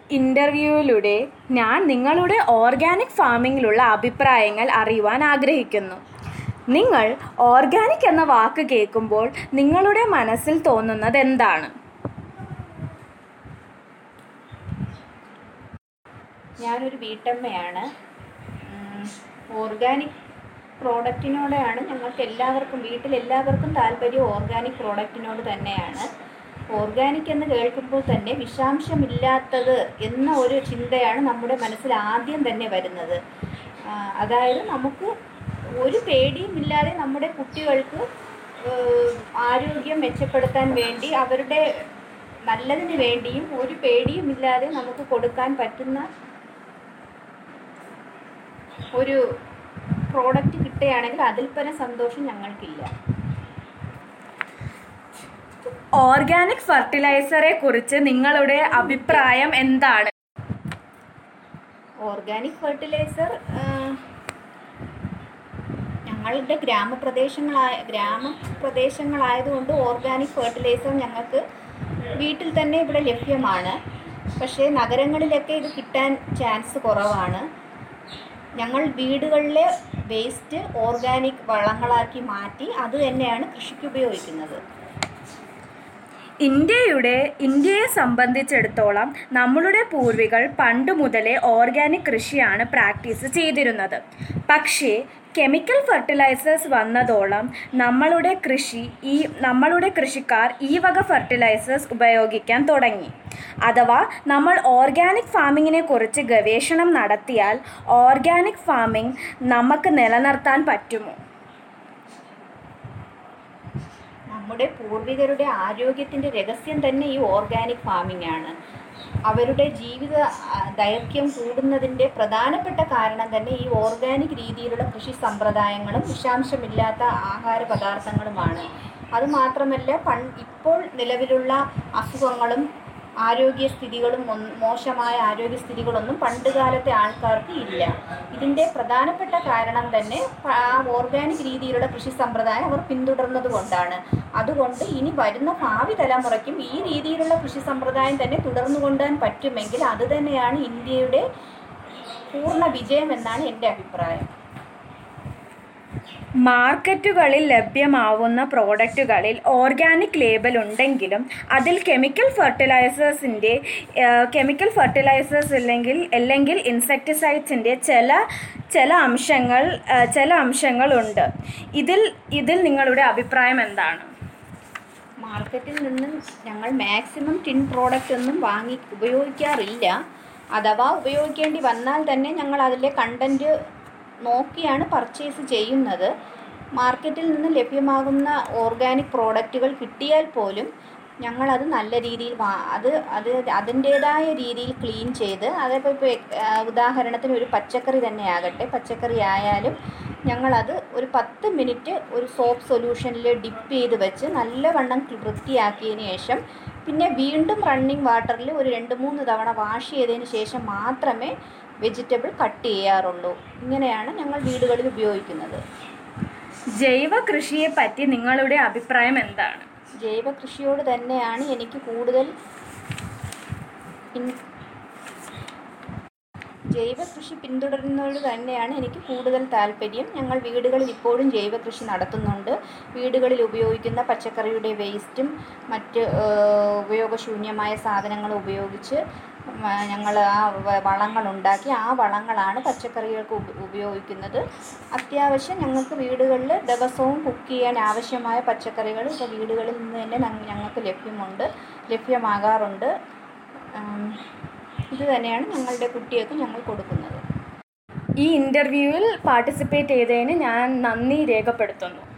ഇൻ്റർവ്യൂവിലൂടെ ഞാൻ നിങ്ങളുടെ ഓർഗാനിക് ഫാമിങ്ങിലുള്ള അഭിപ്രായങ്ങൾ അറിയുവാൻ ആഗ്രഹിക്കുന്നു നിങ്ങൾ ഓർഗാനിക് എന്ന വാക്ക് കേൾക്കുമ്പോൾ നിങ്ങളുടെ മനസ്സിൽ തോന്നുന്നത് എന്താണ് ഞാനൊരു വീട്ടമ്മയാണ് ഓർഗാനിക് പ്രോഡക്റ്റിനോടാണ് ഞങ്ങൾക്ക് എല്ലാവർക്കും വീട്ടിൽ എല്ലാവർക്കും താല്പര്യം ഓർഗാനിക് പ്രോഡക്റ്റിനോട് തന്നെയാണ് ഓർഗാനിക് എന്ന് കേൾക്കുമ്പോൾ തന്നെ വിഷാംശമില്ലാത്തത് എന്ന ഒരു ചിന്തയാണ് നമ്മുടെ മനസ്സിൽ ആദ്യം തന്നെ വരുന്നത് ആ, അതായത് നമുക്ക് ഒരു പേടിയും ഇല്ലാതെ നമ്മുടെ കുട്ടികൾക്ക് ഏഹ്, ആരോഗ്യം മെച്ചപ്പെടുത്താൻ വേണ്ടി അവരുടെ നല്ലതിന് വേണ്ടിയും ഒരു പേടിയും ഇല്ലാതെ നമുക്ക് കൊടുക്കാൻ പറ്റുന്ന ഒരു പ്രോഡക്റ്റ് കിട്ടുകയാണെങ്കിൽ അതിൽ പരം സന്തോഷം ഞങ്ങൾക്കില്ല ഓർഗാനിക് ഫെർട്ടിലൈസറെ കുറിച്ച് നിങ്ങളുടെ അഭിപ്രായം എന്താണ് ഓർഗാനിക് ഫെർട്ടിലൈസർ ഞങ്ങളുടെ ഗ്രാമപ്രദേശങ്ങളായ ഗ്രാമപ്രദേശങ്ങളായതുകൊണ്ട് ഓർഗാനിക് ഫെർട്ടിലൈസർ ഞങ്ങൾക്ക് വീട്ടിൽ തന്നെ ഇവിടെ ലഭ്യമാണ് പക്ഷേ നഗരങ്ങളിലൊക്കെ ഇത് കിട്ടാൻ ചാൻസ് കുറവാണ് ഞങ്ങൾ വീടുകളിലെ വേസ്റ്റ് ഓർഗാനിക് വളങ്ങളാക്കി മാറ്റി അത് തന്നെയാണ് കൃഷിക്ക് ഉപയോഗിക്കുന്നത് ഇന്ത്യയുടെ ഇന്ത്യയെ സംബന്ധിച്ചിടത്തോളം നമ്മളുടെ പൂർവികൾ പണ്ട് മുതലേ ഓർഗാനിക് കൃഷിയാണ് പ്രാക്ടീസ് ചെയ്തിരുന്നത് പക്ഷേ കെമിക്കൽ ഫെർട്ടിലൈസേഴ്സ് വന്നതോളം നമ്മളുടെ കൃഷി ഈ നമ്മളുടെ കൃഷിക്കാർ ഈ വക ഫെർട്ടിലൈസേഴ്സ് ഉപയോഗിക്കാൻ തുടങ്ങി അഥവാ നമ്മൾ ഓർഗാനിക് ഫാമിങ്ങിനെ കുറിച്ച് ഗവേഷണം നടത്തിയാൽ ഓർഗാനിക് ഫാമിംഗ് നമുക്ക് നിലനിർത്താൻ പറ്റുമോ നമ്മുടെ പൂർവികരുടെ ആരോഗ്യത്തിൻ്റെ രഹസ്യം തന്നെ ഈ ഓർഗാനിക് ഫാമിംഗ് ആണ് അവരുടെ ജീവിത ആ, ദൈർഘ്യം കൂടുന്നതിൻ്റെ പ്രധാനപ്പെട്ട കാരണം തന്നെ ഈ ഓർഗാനിക് രീതിയിലുള്ള കൃഷി സമ്പ്രദായങ്ങളും വിഷാംശമില്ലാത്ത ആഹാര പദാർത്ഥങ്ങളുമാണ് അതുമാത്രമല്ല പൺ ഇപ്പോൾ നിലവിലുള്ള അസുഖങ്ങളും ആരോഗ്യസ്ഥിതികളും ഒന്നും മോശമായ ആരോഗ്യസ്ഥിതികളൊന്നും പണ്ട് കാലത്തെ ആൾക്കാർക്ക് ഇല്ല ഇതിൻ്റെ പ്രധാനപ്പെട്ട കാരണം തന്നെ പ- ആ ഓർഗാനിക് രീതിയിലുള്ള കൃഷി സമ്പ്രദായം അവർ പിന്തുടർന്നത് കൊണ്ടാണ് അതുകൊണ്ട് ഇനി വരുന്ന ഭാവി തലമുറയ്ക്കും ഈ രീതിയിലുള്ള കൃഷി സമ്പ്രദായം തന്നെ തുടർന്നു കൊണ്ടുപോകാൻ പറ്റുമെങ്കിൽ അത് തന്നെയാണ് ഇന്ത്യയുടെ പൂർണ്ണ വിജയം എന്നാണ് എൻ്റെ അഭിപ്രായം മാർക്കറ്റുകളിൽ ലഭ്യമാവുന്ന പ്രോഡക്റ്റുകളിൽ ഓർഗാനിക് ലേബൽ ഉണ്ടെങ്കിലും അതിൽ കെമിക്കൽ ഫെർട്ടിലൈസേഴ്സിൻ്റെ കെമിക്കൽ ഫെർട്ടിലൈസേഴ്സ് ഇല്ലെങ്കിൽ അല്ലെങ്കിൽ ഇൻസെക്ടിസൈഡ്സിൻ്റെ ചില ചില അംശങ്ങൾ ആ, ചില അംശങ്ങളുണ്ട് ഇതിൽ ഇതിൽ നിങ്ങളുടെ അഭിപ്രായം എന്താണ് മാർക്കറ്റിൽ നിന്നും ഞങ്ങൾ മാക്സിമം ടിൻ പ്രോഡക്റ്റ് ഒന്നും വാങ്ങി ഉപയോഗിക്കാറില്ല അഥവാ ഉപയോഗിക്കേണ്ടി വന്നാൽ തന്നെ ഞങ്ങൾ അതിലെ കണ്ടൻറ്റ് നോക്കിയാണ് പർച്ചേസ് ചെയ്യുന്നത് മാർക്കറ്റിൽ നിന്ന് ലഭ്യമാകുന്ന ഓർഗാനിക് പ്രോഡക്റ്റുകൾ കിട്ടിയാൽ പോലും ഞങ്ങളത് നല്ല രീതിയിൽ വാ അത് അത് അതിൻ്റേതായ രീതിയിൽ ക്ലീൻ ചെയ്ത് അതിപ്പോൾ ഇപ്പോൾ ഉദാഹരണത്തിന് ഒരു പച്ചക്കറി തന്നെ ആകട്ടെ പച്ചക്കറി ആയാലും ഞങ്ങളത് ഒരു പത്ത് മിനിറ്റ് ഒരു സോപ്പ് സൊല്യൂഷനിൽ ഡിപ്പ് ചെയ്ത് വെച്ച് നല്ലവണ്ണം വൃത്തിയാക്കിയതിന് ശേഷം പിന്നെ വീണ്ടും റണ്ണിങ് വാട്ടറിൽ ഒരു രണ്ട് മൂന്ന് തവണ വാഷ് ചെയ്തതിന് ശേഷം മാത്രമേ വെജിറ്റബിൾ കട്ട് ചെയ്യാറുള്ളൂ ഇങ്ങനെയാണ് ഞങ്ങൾ വീടുകളിൽ ഉപയോഗിക്കുന്നത് ജൈവ കൃഷിയെ പറ്റി നിങ്ങളുടെ അഭിപ്രായം എന്താണ് ജൈവ കൃഷിയോട് തന്നെയാണ് എനിക്ക് കൂടുതൽ ഇൻ- ജൈവ കൃഷി പിന്തുടരുന്നതോട് തന്നെയാണ് എനിക്ക് കൂടുതൽ താല്പര്യം ഞങ്ങൾ വീടുകളിൽ ഇപ്പോഴും ജൈവ കൃഷി നടത്തുന്നുണ്ട് വീടുകളിൽ ഉപയോഗിക്കുന്ന പച്ചക്കറിയുടെ വേസ്റ്റും മറ്റ് ഏഹ്, ഉപയോഗശൂന്യമായ സാധനങ്ങൾ ഉപയോഗിച്ച് ഞങ്ങൾ ആ വ- വളങ്ങളുണ്ടാക്കി ആ വളങ്ങളാണ് പച്ചക്കറികൾക്ക് ഉപ- ഉപയോഗിക്കുന്നത് അത്യാവശ്യം ഞങ്ങൾക്ക് വീടുകളിൽ ദിവസവും കുക്ക് ചെയ്യാൻ ആവശ്യമായ പച്ചക്കറികൾ ഇപ്പോൾ വീടുകളിൽ നിന്ന് തന്നെ ഞങ്ങ- ഞങ്ങൾക്ക് ലഭ്യമുണ്ട് ലഭ്യമാകാറുണ്ട് ഉം, ഇത് തന്നെയാണ് ഞങ്ങളുടെ കുട്ടികൾക്ക് ഞങ്ങൾ കൊടുക്കുന്നത് ഈ ഇൻ്റർവ്യൂവിൽ പാർട്ടിസിപ്പേറ്റ് ചെയ്തതിന് ഞാൻ നന്ദി രേഖപ്പെടുത്തുന്നു